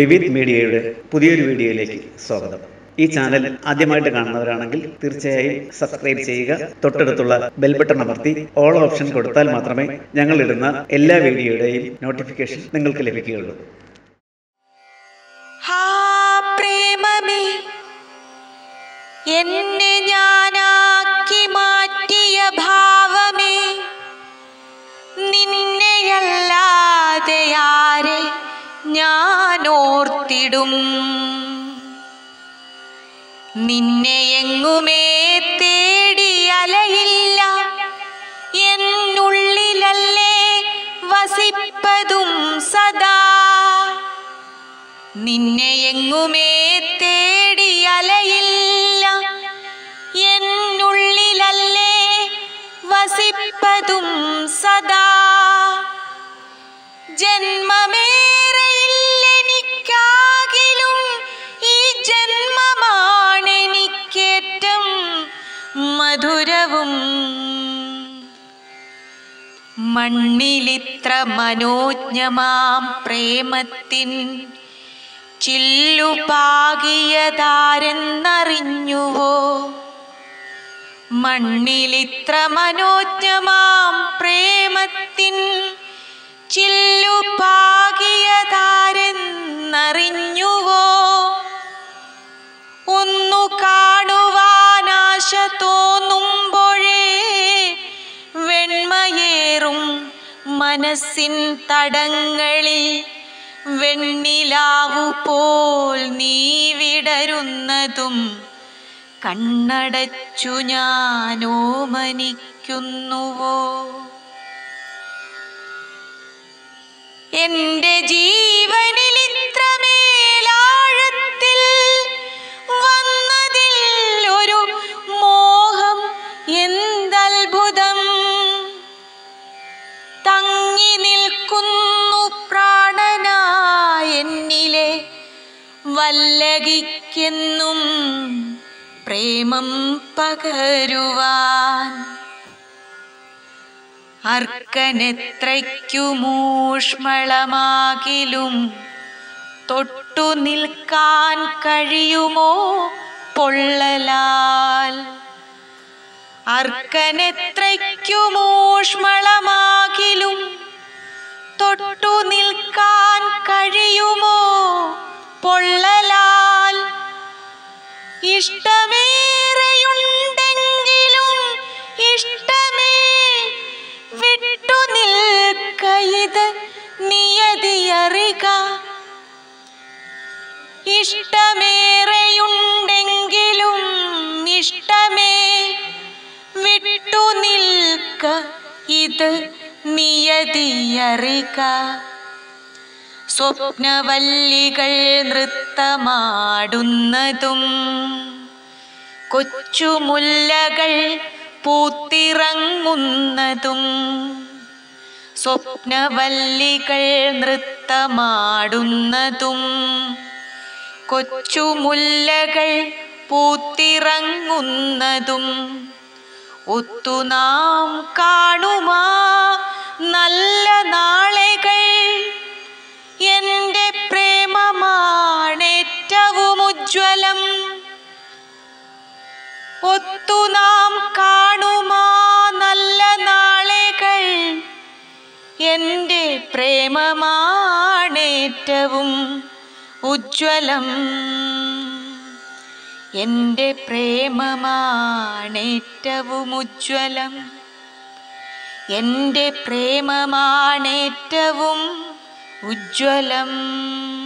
വിവിധ് മീഡിയയുടെ പുതിയൊരു വീഡിയോയിലേക്ക് സ്വാഗതം ഈ ചാനൽ ആദ്യമായിട്ട് കാണുന്നവരാണെങ്കിൽ തീർച്ചയായും സബ്സ്ക്രൈബ് ചെയ്യുക തൊട്ടടുത്തുള്ള ബെൽ ബട്ടൺ അമർത്തി ഓൾ ഓപ്ഷൻ കൊടുത്താൽ മാത്രമേ ഞങ്ങൾ ഇടുന്ന എല്ലാ വീഡിയോയുടെയും നോട്ടിഫിക്കേഷൻ നിങ്ങൾക്ക് ലഭിക്കുകയുള്ളൂ ഹാ പ്രേമമേ എന്നെ ഞാനാക്കി മാറ്റിയ ഭാവമേ നിന്നെയല്ലാതെ ആരെ ഞാൻ ഓർത്തിടും നിന്നെ എങ്ങുമേ തേടി അലയില്ല എന്നുള്ളിലല്ലേ വസിപ്പതും സദാ നിന്നെ എങ്ങുമേ തേടി അലയില്ല എന്നുള്ളിലല്ലേ വസിപ്പതും സദാ ജന്മമേറെയില്ലെനിക്കാകിലും ഈ ജന്മമാണെനിക്കേറ്റം മധുരവും മണ്ണിലിത്ര മനോജ്ഞമാം പ്രേമത്തിൻ ചില്ലുപാകിയതാരെന്നറിഞ്ഞുവോ മണ്ണിലിത്ര മനോജ്ഞമാം പ്രേമത്തിൻ ചില്ലുപാകിയതാരെന്നറിഞ്ഞുവോ ഒന്നു കാണുവാനാശ തോന്നുമ്പോഴേ വെണ്മയേറും മനസ്സിൻ തടങ്ങളിൽ വെണ്ണിലാവു പോൽ നീ വിടരുന്നതും കണ്ണടച്ചു ഞാനോ മനിക്കുന്നുവോ എന്റെ ജീവനിൽ ഇത്രമേലാഴത്തിൽ വന്നതിൽ ഒരു മോഹം എന്തത്ഭുതം തങ്ങി നിൽക്കുന്നു പ്രാണനായെന്നിലെ വല്ലകിക്കെന്നും പ്രേമം പകരുവാൻ അർക്കനെത്രയ്ക്കുമൂഷ്മളമാകിലും തൊട്ടു നിൽക്കാൻ കഴിയുമോ പൊള്ളലാൽ അർക്കനെത്രയ്ക്കുമൂഷ്മളമാകിലും തൊട്ടു നിൽക്കാൻ കഴിയുമോ പൊള്ളലാൽ ഇഷ്ടമേറെയുണ്ടെങ്കിലും ഇഷ്ടമേ വിട്ടു നിൽക്കയിത് നിയതിയറിക ഇഷ്ടമേറെയുണ്ടെങ്കിലും ഇഷ്ടമേ വിട്ടു നിൽക്ക ഇത് നിയതിയറിക സ്വപ്നവല്ലികൾ നൃത്തമാടുന്നതും കൊച്ചുമുല്ലകൾ പൂത്തിറങ്ങുന്നതും സ്വപ്നവല്ലികൾ നൃത്തമാടുന്നതും കൊച്ചുമുല്ലകൾ പൂത്തിറങ്ങുന്നതും ഒത്തു നാം കാണുമാ നല്ല നാളെകൾ എന്റെ പ്രേമമാണേറ്റവും ഉജ്ജ്വലം ഒത്തു നാം കാണുമാ നല്ല നാളെകൾ എന്റെ പ്രേമമാണേറ്റവും ഉജ്ജ്വലം എന്റെ പ്രേമമാണേറ്റവും ഉജ്ജ്വലം എന്റെ പ്രേമമാണേറ്റവും ഉജ്ജ്വലം